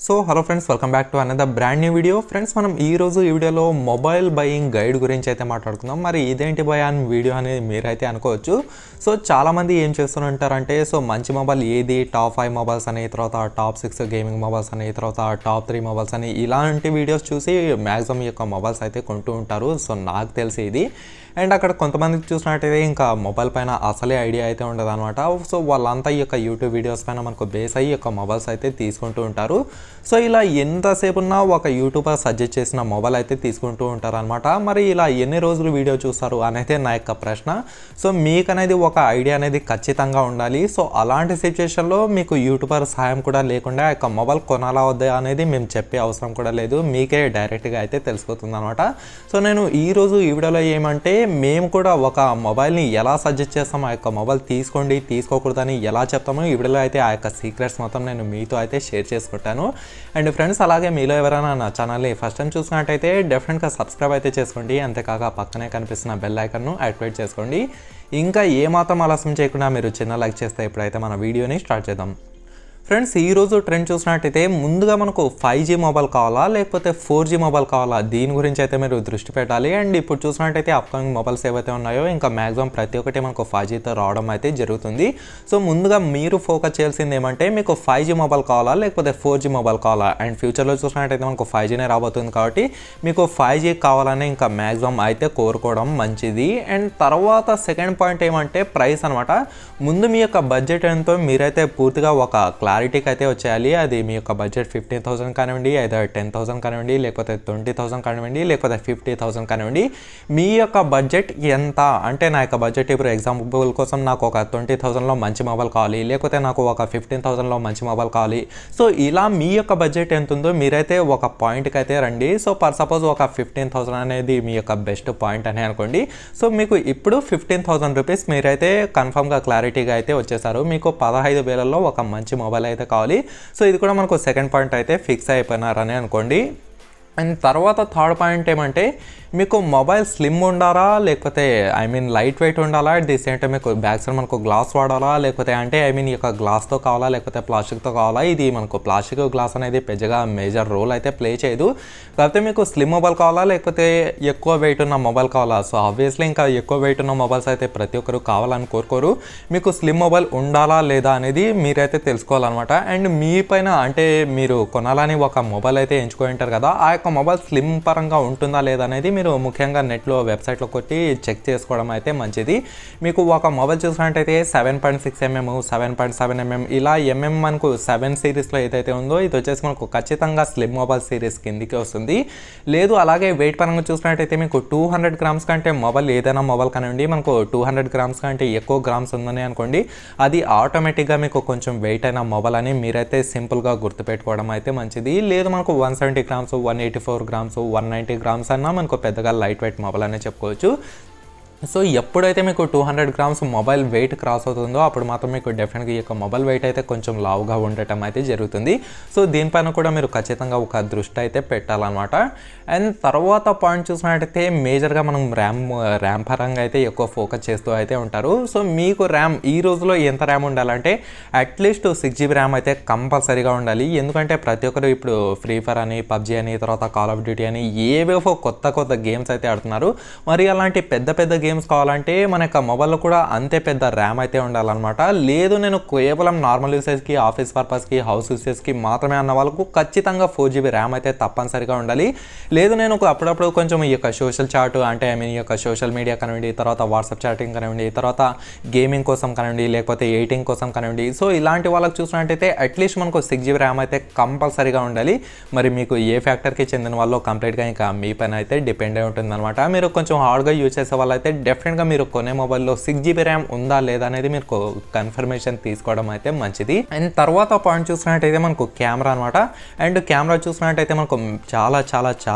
so hello friends welcome back to another brand new video friends మనం ఈ రోజు ఈ వీడియోలో మొబైల్ బయింగ్ గైడ్ గురించి అయితే మాట్లాడుకుందాం మరి ఇదేంటి భయ అని వీడియో అనేది మీరైతే అనుకోవచ్చు సో చాలామంది ఏం చేస్తుంటారంటే సో మంచి మొబైల్ ఏది టాప్ ఫైవ్ మొబైల్స్ అని తర్వాత టాప్ సిక్స్ గేమింగ్ మొబైల్స్ అని తర్వాత టాప్ త్రీ మొబైల్స్ అని ఇలాంటి వీడియోస్ చూసి మ్యాక్సిమం ఈ యొక్క మొబైల్స్ అయితే కొంటూ ఉంటారు సో నాకు తెలిసి ఇది అండ్ అక్కడ కొంతమంది చూసినట్టయితే ఇంకా మొబైల్ పైన అసలే ఐడియా అయితే ఉండదు అనమాట సో వాళ్ళంతా ఈ యొక్క యూట్యూబ్ వీడియోస్ పైన మనకు బేస్ అయ్యి ఈ యొక్క మొబైల్స్ అయితే తీసుకుంటూ ఉంటారు సో ఇలా ఎంతసేపు ఉన్నా ఒక యూట్యూబర్ సజెస్ట్ చేసిన మొబైల్ అయితే తీసుకుంటూ ఉంటారు అనమాట మరి ఇలా ఎన్ని రోజులు వీడియో చూస్తారు అనేది నా యొక్క ప్రశ్న సో మీకు అనేది ఒక ఐడియా అనేది ఖచ్చితంగా ఉండాలి సో అలాంటి సిచ్యువేషన్లో మీకు యూట్యూబర్ సహాయం కూడా లేకుండా ఆ యొక్క మొబైల్ కొనాలా వద్దా అనేది మేము చెప్పే అవసరం కూడా లేదు మీకే డైరెక్ట్గా అయితే తెలిసిపోతుంది అనమాట సో నేను ఈ రోజు ఈ వీడియోలో ఏమంటే మేము కూడా ఒక మొబైల్ని ఎలా సజెస్ట్ చేస్తామో ఆ యొక్క మొబైల్ తీసుకోండి తీసుకోకూడదని ఎలా చెప్తామో ఈ వీడియోలో అయితే ఆ యొక్క సీక్రెట్స్ మొత్తం నేను మీతో అయితే షేర్ చేసుకుంటాను అండ్ ఫ్రెండ్స్ అలాగే మీలో ఎవరైనా నా ఛానల్ని ఫస్ట్ టైం చూసినట్టయితే డెఫినెట్గా సబ్స్క్రైబ్ అయితే చేసుకోండి అంతేకాక పక్కనే కనిపిస్తున్న బెల్ ఐకన్ను యాక్టివేట్ చేసుకోండి ఇంకా ఏమాత్రం ఆలస్యం చేయకుండా మీరు చిన్న లైక్ చేస్తే ఇప్పుడైతే మన వీడియోని స్టార్ట్ చేద్దాం ఫ్రెండ్స్ ఈరోజు ట్రెండ్ చూసినట్టయితే ముందుగా మనకు ఫైవ్ జీ మొబైల్ కావాలా లేకపోతే ఫోర్ జీ మొబైల్ కావాలా దీని గురించి అయితే మీరు దృష్టి పెట్టాలి అండ్ ఇప్పుడు చూసినట్టయితే అప్కమింగ్ మొబైల్స్ ఏవైతే ఉన్నాయో ఇంకా మ్యాక్సిమం ప్రతి ఒక్కటి మనకు ఫైవ్ జీతో రావడం అయితే జరుగుతుంది సో ముందుగా మీరు ఫోకస్ చేయాల్సింది ఏమంటే మీకు ఫైవ్ జీ మొబైల్ కావాలా లేకపోతే ఫోర్ జీ మొబైల్ కావాలా అండ్ ఫ్యూచర్లో చూసినట్టయితే మనకు ఫైవ్ జీనే రాబోతుంది కాబట్టి మీకు ఫైవ్ జీ కావాలని ఇంకా మ్యాక్సిమం అయితే కోరుకోవడం మంచిది అండ్ తర్వాత సెకండ్ పాయింట్ ఏమంటే ప్రైస్ అనమాట ముందు మీ యొక్క బడ్జెట్ ఎంతో మీరైతే పూర్తిగా ఒక క్లారిటీకి అయితే వచ్చేయాలి అది మీ యొక్క బడ్జెట్ ఫిఫ్టీన్ థౌసండ్ కానివ్వండి అయితే టెన్ థౌసండ్ కానివ్వండి లేకపోతే ట్వంటీ థౌసండ్ కానివ్వండి లేకపోతే ఫిఫ్టీ థౌసండ్ కానివ్వండి మీ యొక్క బడ్జెట్ ఎంత అంటే నా యొక్క బడ్జెట్ ఇప్పుడు ఎగ్జాంపుల్ కోసం నాకు ఒక ట్వంటీ థౌసండ్లో మంచి మొబైల్ కావాలి లేకపోతే నాకు ఒక ఫిఫ్టీన్ థౌసండ్లో మంచి మొబైల్ కావాలి సో ఇలా మీ యొక్క బడ్జెట్ ఎంత ఉందో మీరైతే ఒక పాయింట్కి అయితే రండి సో పర్ సపోజ్ ఒక ఫిఫ్టీన్ థౌసండ్ అనేది మీ యొక్క బెస్ట్ పాయింట్ అని అనుకోండి సో మీకు ఇప్పుడు ఫిఫ్టీన్ థౌసండ్ రూపీస్ మీరైతే కన్ఫామ్గా క్లారిటీగా అయితే వచ్చేసారు మీకు పదహైదు వేలలో ఒక మంచి మొబైల్ అయితే కావాలి సో ఇది కూడా మనకు సెకండ్ పాయింట్ అయితే ఫిక్స్ అయిపోయినారని అనుకోండి అండ్ తర్వాత థర్డ్ పాయింట్ ఏమంటే మీకు మొబైల్ స్లిమ్ ఉండాలా లేకపోతే ఐ మీన్ లైట్ వెయిట్ ఉండాలా అట్ ది సేమ్ టైం మీకు బ్యాక్ సైడ్ మనకు గ్లాస్ వాడాలా లేకపోతే అంటే ఐ మీన్ ఈ యొక్క గ్లాస్తో కావాలా లేకపోతే ప్లాస్టిక్తో కావాలా ఇది మనకు ప్లాస్టిక్ గ్లాస్ అనేది పెద్దగా మేజర్ రోల్ అయితే ప్లే చేయదు కాకపోతే మీకు స్లిమ్ మొబైల్ కావాలా లేకపోతే ఎక్కువ వెయిట్ ఉన్న మొబైల్ కావాలా సో ఆబ్వియస్లీ ఇంకా ఎక్కువ వెయిట్ ఉన్న మొబైల్స్ అయితే ప్రతి ఒక్కరు కావాలని కోరుకోరు మీకు స్లిమ్ మొబైల్ ఉండాలా లేదా అనేది మీరైతే తెలుసుకోవాలన్నమాట అండ్ మీ పైన అంటే మీరు కొనాలని ఒక మొబైల్ అయితే ఎంచుకొని ఉంటారు కదా ఆ యొక్క మొబైల్ స్లిమ్ పరంగా ఉంటుందా లేదా అనేది మీరు ముఖ్యంగా నెట్లో వెబ్సైట్లో కొట్టి చెక్ చేసుకోవడం అయితే మంచిది మీకు ఒక మొబైల్ చూసినట్టయితే seven point six mm seven point seven mm ఇలా ఎంఎం మనకు సెవెన్ సిరీస్లో ఏదైతే ఉందో ఇది వచ్చేసి మనకు ఖచ్చితంగా స్లిమ్ మొబైల్ సిరీస్ కిందికి వస్తుంది లేదు అలాగే వెయిట్ పరంగా చూసినట్టయితే మీకు టూ హండ్రెడ్ గ్రామ్స్ కంటే మొబైల్ ఏదైనా మొబైల్ కానివ్వండి మనకు టూ హండ్రెడ్ గ్రామ్స్ కంటే ఎక్కువ గ్రామ్స్ ఉందని అనుకోండి అది ఆటోమేటిక్గా మీకు కొంచెం వెయిట్ అయిన మొబైల్ అని మీరైతే సింపుల్గా గుర్తుపెట్టుకోవడం అయితే మంచిది లేదు మనకు one seventy grams one eighty four grams one ninety grams అన్నా మనకు పెద్దగా లైట్ వెయిట్ మొబైల్ అనే చెప్పుకోవచ్చు సో ఎప్పుడైతే మీకు two hundred grams mobile weight cross అవుతుందో అప్పుడు మాత్రం మీకు డెఫినెట్గా ఈ యొక్క మొబైల్ వెయిట్ అయితే కొంచెం లావుగా ఉండటం అయితే జరుగుతుంది సో దీనిపైన కూడా మీరు ఖచ్చితంగా ఒక దృష్టి అయితే పెట్టాలన్నమాట అండ్ తర్వాత పాయింట్ చూసినట్టయితే మేజర్గా మనం ర్యామ్ ర్యామ్ పరంగా అయితే ఎక్కువ ఫోకస్ చేస్తూ అయితే ఉంటారు సో మీకు ర్యామ్ ఈ రోజులో ఎంత ర్యామ్ ఉండాలంటే అట్లీస్ట్ సిక్స్ జీబీ ర్యామ్ అయితే కంపల్సరీగా ఉండాలి ఎందుకంటే ప్రతి ఒక్కరు ఇప్పుడు ఫ్రీ ఫైర్ అని పబ్జీ అని తర్వాత కాల్ ఆఫ్ డ్యూటీ అని ఏవేవో కొత్త కొత్త గేమ్స్ అయితే ఆడుతున్నారు మరి అలాంటి పెద్ద పెద్ద గేమ్స్ కావాలంటే మన యొక్క మొబైల్లో కూడా అంతే పెద్ద ర్యామ్ అయితే ఉండాలన్నమాట లేదు నేను కేవలం నార్మల్ యూసేజ్కి ఆఫీస్ పర్పస్కి హౌస్ యూసేజ్కి మాత్రమే అన్న వాళ్ళకు ఖచ్చితంగా ఫోర్ జీబీ ర్యామ్ అయితే తప్పనిసరిగా ఉండాలి లేదు నేను ఒక అప్పుడప్పుడు కొంచెం ఈ యొక్క సోషల్ చాట్ అంటే ఐ మీన్ ఈ యొక్క సోషల్ మీడియా కానివ్వండి తర్వాత వాట్సాప్ చాటింగ్ కానివ్వండి తర్వాత గేమింగ్ కోసం కానివ్వండి లేకపోతే ఎయిటింగ్ కోసం కానివ్వండి సో ఇలాంటి వాళ్ళకి చూసినట్టయితే అట్లీస్ట్ మనకు సిక్స్ జీబీ ర్యామ్ అయితే కంపల్సరీగా ఉండాలి మరి మీకు ఏ ఫ్యాక్టర్కి చెందిన వాళ్ళు కంప్లీట్గా ఇంకా మీ పైన అయితే డిపెండ్ అయి ఉంటుందన్నమాట మీరు కొంచెం హార్డ్గా యూజ్ చేసే వాళ్ళు అయితే డెఫినెట్గా మీరు కొనే మొబైల్లో సిక్స్ జీబీ ర్యామ్ ఉందా లేదా అనేది మీరు కన్ఫర్మేషన్ తీసుకోవడం అయితే మంచిది అండ్ తర్వాత పాయింట్ చూసినట్టయితే మనకు కెమెరా అనమాట అండ్ కెమెరా చూసినట్టయితే మనకు చాలా చాలా చాలా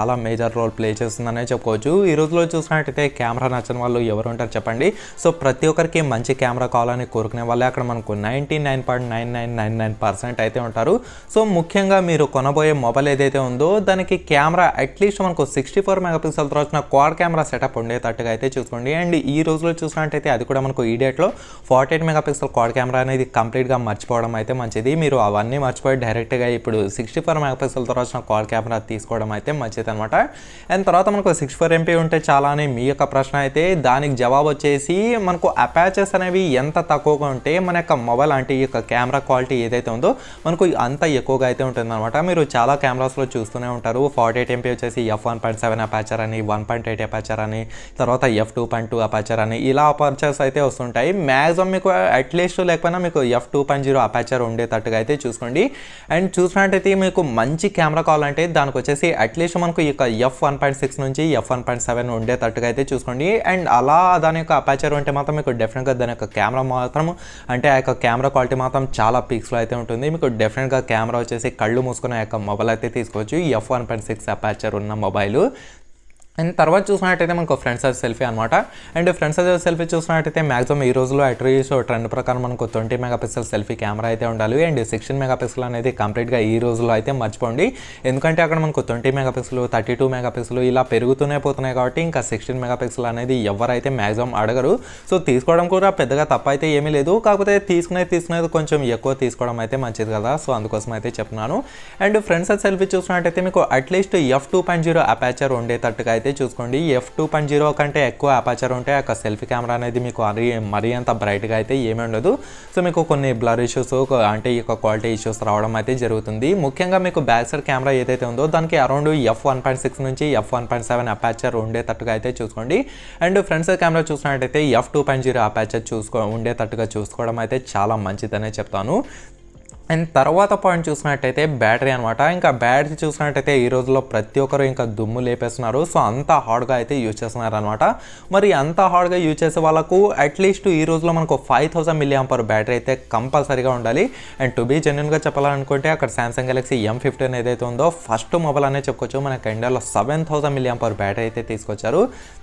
చాలా మేజర్ రోల్ ప్లే చేస్తుందనే చెప్పుకోవచ్చు ఈ రోజులో చూసినట్టయితే కెమెరా నచ్చని వాళ్ళు ఎవరు ఉంటారు చెప్పండి సో ప్రతి ఒక్కరికి మంచి కెమెరా కావాలని కోరుకునే వాళ్ళే అక్కడ మనకు ninety nine point nine nine nine nine percent అయితే ఉంటారు సో ముఖ్యంగా మీరు కొనబోయే మొబైల్ ఏదైతే ఉందో దానికి కెమెరా అట్లీస్ట్ మనకు సిక్స్టీ ఫోర్ మెగాపిక్సెల్తో వచ్చిన క్వాడ్ కెమెరా సెటప్ ఉండేటట్టుగా అయితే చూసుకోండి అండ్ ఈ రోజులో చూసినట్టయితే అది కూడా మనకు ఈ డేట్లో forty eight megapixel quad camera అనేది కంప్లీట్గా మర్చిపోవడం అయితే మంచిది మీరు అవన్నీ మర్చిపోయి డైరెక్ట్గా ఇప్పుడు సిక్స్టీ ఫోర్ మెగాపిక్సెల్తో వచ్చిన క్వాడ్ కెమెరా తీసుకోవడం అయితే మంచిది అనమాట అండ్ తర్వాత మనకు సిక్స్ ఫోర్ ఎంపీ ఉంటే చాలా అని మీ యొక్క ప్రశ్న అయితే దానికి జవాబు వచ్చేసి మనకు అపాచెస్ అనేవి ఎంత తక్కువగా ఉంటే మన యొక్క మొబైల్ అంటే ఈ యొక్క కెమెరా క్వాలిటీ ఏదైతే ఉందో మనకు అంత ఎక్కువగా అయితే ఉంటుంది అనమాట మీరు చాలా కెమెరాస్లో చూస్తూనే ఉంటారు ఫార్టీ ఎయిట్ ఎంపీ వచ్చేసి F one point seven aperture అని వన్ పాయింట్ ఎయిట్ అపాచర్ అని తర్వాత F two point two aperture అని ఇలా అపాచర్స్ అయితే వస్తుంటాయి మ్యాక్సిమం మీకు అట్లీస్ట్ లేకపోయినా మీకు F two point zero aperture ఉండేటట్టుగా అయితే చూసుకోండి అండ్ చూసినట్టయితే మీకు మంచి కెమెరా కావాలంటే దానికి వచ్చేసి అట్లీస్ట్ మనకు ఈ యొక్క ఎఫ్ వన్ పాయింట్ సిక్స్ నుంచి ఎఫ్ వన్ పాయింట్ సెవెన్ ఉండేటట్టుగా అయితే చూసుకోండి అండ్ అలా దాని యొక్క అపాచర్ ఉంటే మాత్రం మీకు డెఫినెట్గా దాని యొక్క కెమెరా మాత్రం అంటే ఆ యొక్క కెమెరా క్వాలిటీ మాత్రం చాలా పీక్స్లో అయితే ఉంటుంది మీకు డెఫినెట్గా కెమెరా వచ్చేసి కళ్ళు మూసుకునే ఆ యొక్క మొబైల్ అయితే తీసుకోవచ్చు F one point six aperture ఉన్న మొబైల్ అండ్ తర్వాత చూసినట్టయితే మనకు ఫ్రంట్ సైజ్ సెల్ఫీ అనమాట అండ్ ఫ్రంట్ సైజ్ సెల్ఫీ చూసినట్టయితే మాక్సిమం ఈ రోజులో అట్రీస్ ట్రెండ్ ప్రకారం మనకు ట్వంటీ మెగాపిక్సెల్ సెల్ఫీ కెమెరా అయితే ఉండాలి అండ్ సిక్స్టీన్ మెగాపిక్సెల్ అనేది కంప్లీట్గా ఈ రోజులో అయితే మర్చిపోండి ఎందుకంటే అక్కడ మనకు twenty megapixel thirty two megapixel ఇలా పెరుగుతూనే పోతున్నాయి కాబట్టి ఇంకా సిక్స్టీన్ మెగాపిక్సెల్ అనేది ఎవరైతే మాక్సిమం అడగరు సో తీసుకోవడం కూడా పెద్దగా తప్పు అయితే ఏమీ లేదు కాకపోతే తీసుకునేది తీసుకునేది కొంచెం ఎక్కువ తీసుకోవడం అయితే మంచిది కదా సో అందుకోసం అయితే చెప్తున్నాను అండ్ ఫ్రంట్ సైజ్ సెల్ఫీ చూసినట్టయితే మీకు at least F two point zero aperture ఉండేటట్టుగా అయితే అయితే చూసుకోండి ఎఫ్ టూ పాయింట్ జీరో కంటే ఎక్కువ అపాచర్ ఉంటే ఆ సెల్ఫీ కెమెరా అనేది మీకు మరీ మరీ అంత బ్రైట్గా అయితే ఏమీ ఉండదు సో మీకు కొన్ని బ్లర్ ఇష్యూస్ అంటే ఈ యొక్క క్వాలిటీ ఇష్యూస్ రావడం అయితే జరుగుతుంది ముఖ్యంగా మీకు బ్యాక్ సైడ్ కెమెరా ఏదైతే ఉందో దానికి around F one point six నుంచి F one point seven aperture ఉండేటట్టుగా అయితే చూసుకోండి అండ్ ఫ్రంట్ సైడ్ కెమెరా చూసినట్టయితే F two point zero aperture చూసుకో ఉండేటట్టుగా చూసుకోవడం అయితే చాలా మంచిదనే చెప్తాను అండ్ తర్వాత పాయింట్ చూసినట్టయితే బ్యాటరీ అనమాట ఇంకా బ్యాటరీ చూసినట్టయితే ఈ రోజుల్లో ప్రతి ఒక్కరు ఇంకా దుమ్ము లేపేస్తున్నారు సో అంత హార్డ్గా అయితే యూజ్ చేస్తున్నారు అనమాట మరి అంత హార్డ్గా యూజ్ చేసే వాళ్ళకు అట్లీస్ట్ ఈ రోజులో మనకు five thousand milliampere battery అయితే కంపల్సరీగా ఉండాలి అండ్ టు బీ జెన్యున్గా చెప్పాలనుకుంటే అక్కడ సామ్సంగ్ గెలాక్సీ ఎం ఫిఫ్టీన్ ఏదైతే ఉందో ఫస్ట్ మొబైల్ అనే చెప్పుకోవచ్చు మనకి ఇండియాలో seven thousand milliampere battery అయితే తీసుకొచ్చారు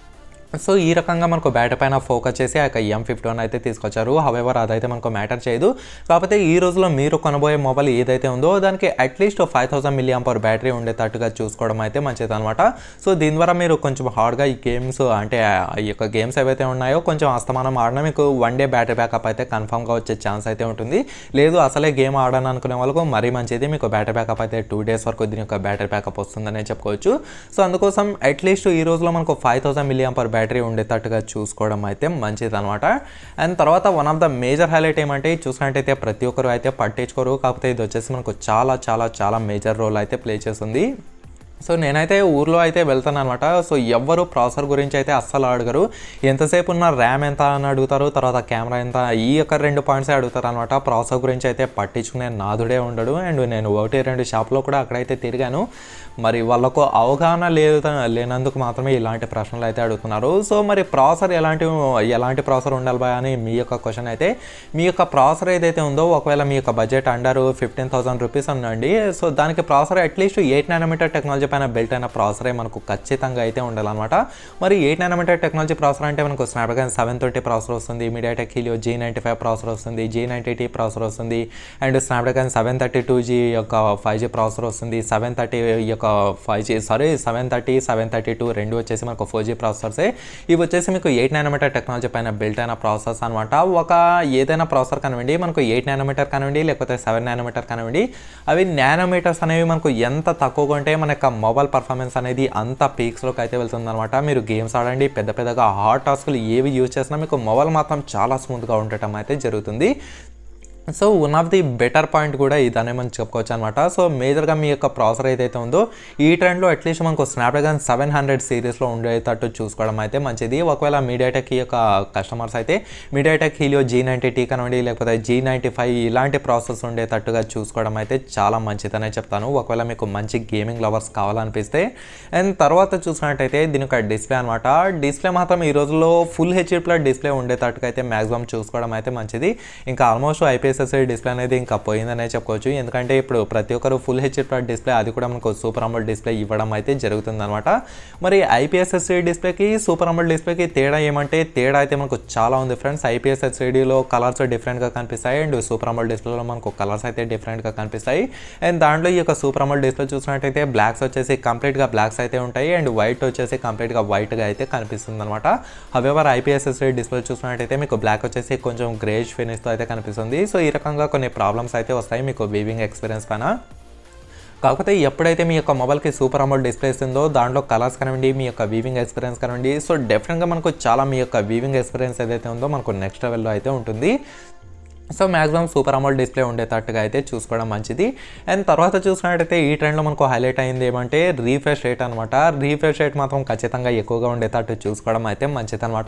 సో ఈ రకంగా మనకు బ్యాటరీ పైన ఫోకస్ చేసి ఆ ఎం ఫిఫ్టీ వన్ అయితే తీసుకొచ్చారు హవెవర్ అదైతే మనకు మ్యాటర్ చేయదు కాకపోతే ఈ రోజులో మీరు కొనబోయే మొబైల్ ఏదైతే ఉందో దానికి at least five thousand milliampere battery ఉండేటట్టుగా చూసుకోవడం అయితే మంచిది అనమాట సో దీని ద్వారా మీరు కొంచెం హార్డ్గా ఈ గేమ్స్ అంటే ఈ యొక్క గేమ్స్ ఏవైతే ఉన్నాయో కొంచెం అస్తమానం ఆడినా మీకు వన్ డే బ్యాటరీ బ్యాకప్ అయితే కన్ఫామ్గా వచ్చే ఛాన్స్ అయితే ఉంటుంది లేదు అసలే గేమ్ ఆడని అనుకునే వాళ్ళకు మరీ మంచిది మీకు బ్యాటరీ బ్యాకప్ అయితే టూ డేస్ వరకు దీని యొక్క బ్యాటరీ బ్యాకప్ వస్తుందనే చెప్పుకోవచ్చు సో అందుకోసం అట్లీస్ట్ ఈ రోజులో మనకు five thousand milliampere battery ఉండేటట్టుగా చూసుకోవడం అయితే మంచిది అనమాట అండ్ తర్వాత one of the major highlight ఏమంటే చూసినట్టయితే ప్రతి ఒక్కరు అయితే పట్టించుకోరు కాకపోతే ఇది వచ్చేసి మనకు చాలా చాలా చాలా మేజర్ రోల్ అయితే ప్లే చేస్తుంది సో నేనైతే ఊర్లో అయితే వెళ్తాను అనమాట సో ఎవ్వరు ప్రాసెసర్ గురించి అయితే అస్సలు అడగరు ఎంతసేపు ఉన్న ర్యామ్ ఎంత అని అడుగుతారు తర్వాత కెమెరా ఎంత ఈ యొక్క రెండు పాయింట్సే అడుగుతారు అనమాట ప్రాసెసర్ గురించి అయితే పట్టించుకునే నాదుడే ఉండడు అండ్ నేను ఒకటి రెండు షాప్లో కూడా అక్కడైతే తిరిగాను మరి వాళ్ళకు అవగాహన లేదు లేనందుకు మాత్రమే ఇలాంటి ప్రశ్నలు అయితే అడుగుతున్నారు సో మరి ప్రాసెసర్ ఎలాంటి ఎలాంటి ప్రాసెసర్ ఉండాలి బా అని మీ యొక్క క్వశ్చన్ అయితే మీ యొక్క ప్రాసెసర్ ఏదైతే ఉందో ఒకవేళ మీ యొక్క budget under fifteen thousand rupees అనండి సో దానికి processor at least eight nanometer technology పైన బిల్ట్ అయిన ప్రాసెసరే మనకు ఖచ్చితంగా అయితే ఉండాలన్నమాట మరి ఎయిట్ నానోమీటర్ టెక్నాలజీ ప్రాసెసర్ అంటే మనకు స్నాప్డ్రాగన్ సెవెన్ థర్టీ ప్రాసెసర్ వస్తుంది MediaTek Helio G ninety five processor వస్తుంది జీ నైంటీ టీ ప్రాసెసర్ వస్తుంది and Snapdragon seven thirty two G యొక్క ఫైవ్ జీ ప్రాసెసర్ వస్తుంది సెవెన్ థర్టీ యొక్క five G sorry seven thirty seven thirty two రెండు వచ్చేసి మనకు four G ప్రాసెసర్సే ఇవి వచ్చేసి మీకు ఎయిట్ నానోమీటర్ టెక్నాలజీ పైన బిల్ట్ అయిన ప్రాసెసర్స్ అనమాట ఒక ఏదైనా ప్రాసెసర్ కానివ్వండి మనకు ఎయిట్ నానోమీటర్ కానివ్వండి లేకపోతే సెవెన్ నానోమీటర్ కానివ్వండి అవి నానోమీటర్స్ అనేవి మనకు ఎంత తక్కువగా ఉంటే మన యొక్క మొబైల్ పర్ఫార్మెన్స్ అనేది అంత పీక్స్లోకి అయితే వెళ్తుంది అనమాట మీరు గేమ్స్ ఆడండి పెద్ద పెద్దగా హార్డ్ టాస్క్లు ఏవి యూజ్ చేసినా మీకు మొబైల్ మాత్రం చాలా స్మూత్గా ఉండటం అయితే జరుగుతుంది so one of the better point కూడా ఇదనే మనం చెప్పుకోవచ్చు అనమాట సో మేజర్గా మీ యొక్క ప్రాసెసర్ ఏదైతే ఉందో ఈ ట్రెండ్లో అట్లీస్ట్ మనకు స్నాప్డ్రాగన్ సెవెన్ హండ్రెడ్ సిరీస్లో ఉండేటట్టు చూసుకోవడం అయితే మంచిది ఒకవేళ మీడియాటెక్ యొక్క కస్టమర్స్ అయితే MediaTek Helio G ninety T కనండి లేకపోతే జీ నైంటీ ఫైవ్ ఇలాంటి ప్రాసెస్ ఉండేటట్టుగా చూసుకోవడం అయితే చాలా మంచిదనే చెప్తాను ఒకవేళ మీకు మంచి గేమింగ్ లవర్స్ కావాలనిపిస్తే అండ్ తర్వాత చూసినట్టయితే దీని యొక్క డిస్ప్లే అనమాట డిస్ప్లే మాత్రం ఈ రోజుల్లో ఫుల్ హెచ్డీ ప్లస్ డిస్ప్లే ఉండేటట్టుగా అయితే మ్యాక్సిమం చూసుకోవడం అయితే మంచిది ఇంకా ఆల్మోస్ట్ ఐపీఎస్ ఐపీఎస్ఎస్ఐ డిస్ప్లే అనేది ఇంకా పోయిందనే చెప్పుకోవచ్చు ఎందుకంటే ఇప్పుడు ప్రతి ఒక్కరు ఫుల్ హెచ్డి డిస్ప్లే అది కూడా మనకు సూపర్ అమోల్ డిస్ప్లే ఇవ్వడం అయితే జరుగుతుందన్నమాట మరి ఐపీఎస్ఎస్ఐ డిస్ప్లేకి సూపర్ అమోల్ డిస్ప్లేకి తేడా ఏమంటే తేడా అయితే మనకు చాలా ఉంది ఫ్రెండ్స్ ఐపీఎస్ఎస్ఐడిలో కలర్స్ డిఫరెంట్గా కనిపిస్తాయి అండ్ సూపర్ అమోల్ డిస్ప్లేలో మనకు కలర్స్ అయితే డిఫరెంట్గా కనిపిస్తాయి అండ్ దాంట్లో ఈ యొక్క సూపర్ అమోల్ డిస్ప్లే చూసినట్టయితే బ్లాక్స్ వచ్చేసి కంప్లీట్గా బ్లాక్స్ అయితే ఉంటాయి అండ్ వైట్ వచ్చేసి కంప్లీట్గా వైట్గా అయితే కనిపిస్తుంది అనమాట హవెవర్ ఐపీఎస్ఎస్ఐ డిస్ప్లే చూసినట్టయితే మీకు బ్లాక్ వచ్చేసి కొంచెం గ్రేష్ ఫినిష్తో అయితే కనిపిస్తుంది సో ఈ రకంగా కొన్ని ప్రాబ్లమ్స్ అయితే వస్తాయి మీకు వీవింగ్ ఎక్స్పీరియన్స్ పైన కాకపోతే ఎప్పుడైతే మీ యొక్క మొబైల్కి సూపర్ అమౌంట్ డిస్ప్లే ఇస్తుందో దాంట్లో కలర్స్ కానివ్వండి మీ యొక్క వీవింగ్ ఎక్స్పీరియన్స్ కానివ్వండి సో డెఫినెట్గా మనకు చాలా మీ యొక్క వీవింగ్ ఎక్స్పీరియన్స్ ఏదైతే ఉందో మనకు నెక్స్ట్ లెవెల్లో అయితే ఉంటుంది so maximum super AMOLED display ఉండేటట్టుగా అయితే చూసుకోవడం మంచిది అండ్ తర్వాత చూసినట్టయితే ఈ ట్రెండ్లో మనకు హైలైట్ అయింది ఏమంటే రీఫ్రెష్ రేట్ అనమాట రీఫ్రెష్ రేట్ మాత్రం ఖచ్చితంగా ఎక్కువగా ఉండేటట్టు చూసుకోవడం అయితే మంచిది అనమాట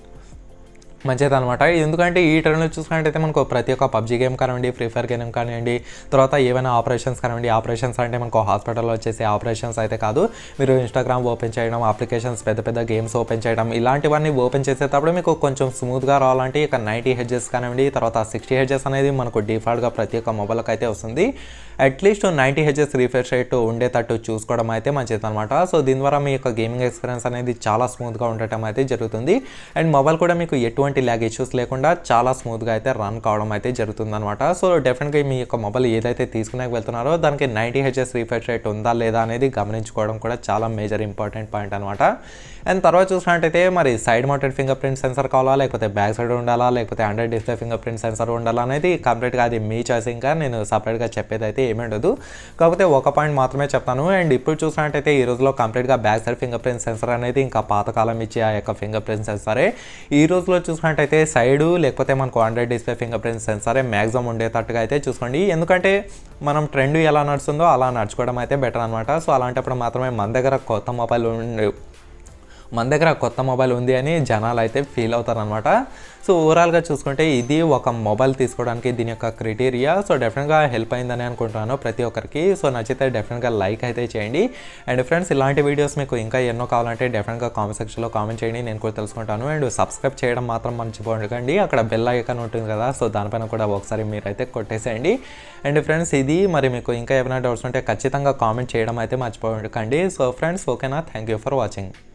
మంచిది అనమాట ఎందుకంటే ఈ ట్రెండ్లో చూసుకున్నట్టయితే మనకు ప్రతి ఒక్క పబ్జీ గేమ్ కానివ్వండి ఫ్రీ ఫైర్ గేమ్ కానివ్వండి తర్వాత ఏమైనా ఆపరేషన్స్ కానివ్వండి ఆపరేషన్స్ అంటే మనకు హాస్పిటల్లో వచ్చేసి ఆపరేషన్స్ అయితే కాదు మీరు ఇన్స్టాగ్రామ్ ఓపెన్ చేయడం అప్లికేషన్స్ పెద్ద పెద్ద గేమ్స్ ఓపెన్ చేయడం ఇలాంటివన్నీ ఓపెన్ చేసేటప్పుడు మీకు కొంచెం స్మూత్గా రావాలంటే ఇక నైంటీ హెడ్జెస్ కానివ్వండి తర్వాత సిక్స్టీ హెడ్జెస్ అనేది మనకు డిఫాల్ట్గా ప్రతి ఒక్క మొబైల్కి అయితే వస్తుంది అట్లీస్ట్ నైంటీ హెచ్ఎస్ రిఫ్రెష్ రేట్ ఉండేటట్టు చూసుకోవడం అయితే మంచిది అనమాట సో దీని ద్వారా మీ యొక్క గేమింగ్ ఎక్స్పీరియన్స్ అనేది చాలా స్మూత్గా ఉండటం అయితే జరుగుతుంది అండ్ మొబైల్ కూడా మీకు ఎటువంటి ల్యాగ్ ఇష్యూస్ లేకుండా చాలా స్మూత్గా అయితే రన్ కావడం అయితే జరుగుతుంది అనమాట సో డెఫినెట్గా మీ యొక్క మొబైల్ ఏదైతే తీసుకునే వెళ్తున్నారో దానికి నైంటీ హెచ్ఎస్ రిఫ్రెష్ రేట్ ఉందా లేదా అనేది గమనించుకోవడం కూడా చాలా మేజర్ ఇంపార్టెంట్ పాయింట్ అనమాట అండ్ తర్వాత చూసినట్టయితే మరి side mounted fingerprint sensor కావాలా లేకపోతే బ్యాక్ సైడ్ ఉండాలా లేకపోతే under display finger fingerprint sensor ఉండాలా అనేది కంప్లీట్గా అది మీ చాయిస్ ఇంకా నేను సపరేట్గా చెప్పేది అయితే ఏమీ ఉండదు కాకపోతే ఒక పాయింట్ మాత్రమే చెప్తాను అండ్ ఇప్పుడు చూసినట్టయితే ఈ రోజులో కంప్లీట్గా back side fingerprint sensor అనేది ఇంకా పాతకాలం ఇచ్చే ఆ యొక్క ఫింగర్ ప్రింట్ సెన్సరే ఈ రోజులో చూసినట్టయితే సైడు లేకపోతే మనకు అండర్ డిస్ప్లే ఫింగర్ ప్రింట్ సెన్సరే మ్యాక్సిమం ఉండేటట్టుగా అయితే చూసుకోండి ఎందుకంటే మనం ట్రెండ్ ఎలా నడుస్తుందో అలా నడుచుకోవడం అయితే బెటర్ అనమాట సో అలాంటప్పుడు మాత్రమే మన దగ్గర కొత్త మొబైల్ ఉండి మన దగ్గర కొత్త మొబైల్ ఉంది అని జనాలు అయితే ఫీల్ అవుతారనమాట సో ఓవరాల్గా చూసుకుంటే ఇది ఒక మొబైల్ తీసుకోవడానికి దీని యొక్క క్రైటీరియా సో డెఫినెట్గా హెల్ప్ అయిందని అనుకుంటున్నాను ప్రతి ఒక్కరికి సో నచ్చితే డెఫినెట్గా లైక్ అయితే చేయండి అండ్ ఫ్రెండ్స్ ఇలాంటి వీడియోస్ మీకు ఇంకా ఎన్నో కావాలంటే డెఫినెట్గా కామెంట్ సెక్షన్లో కామెంట్ చేయండి నేను కూడా తెలుసుకుంటాను అండ్ సబ్స్క్రైబ్ చేయడం మాత్రం మర్చిపోకండి అక్కడ బెల్ ఐకాన్ ఉంటుంది కదా సో దానిపైన కూడా ఒకసారి మీరైతే కొట్టేసేయండి అండ్ ఫ్రెండ్స్ ఇది మరి మీకు ఇంకా ఏమైనా డౌట్స్ ఉంటే ఖచ్చితంగా కామెంట్ చేయడం అయితే మర్చిపోకండి సో ఫ్రెండ్స్ ఓకేనా థ్యాంక్ యూ ఫర్ వాచింగ్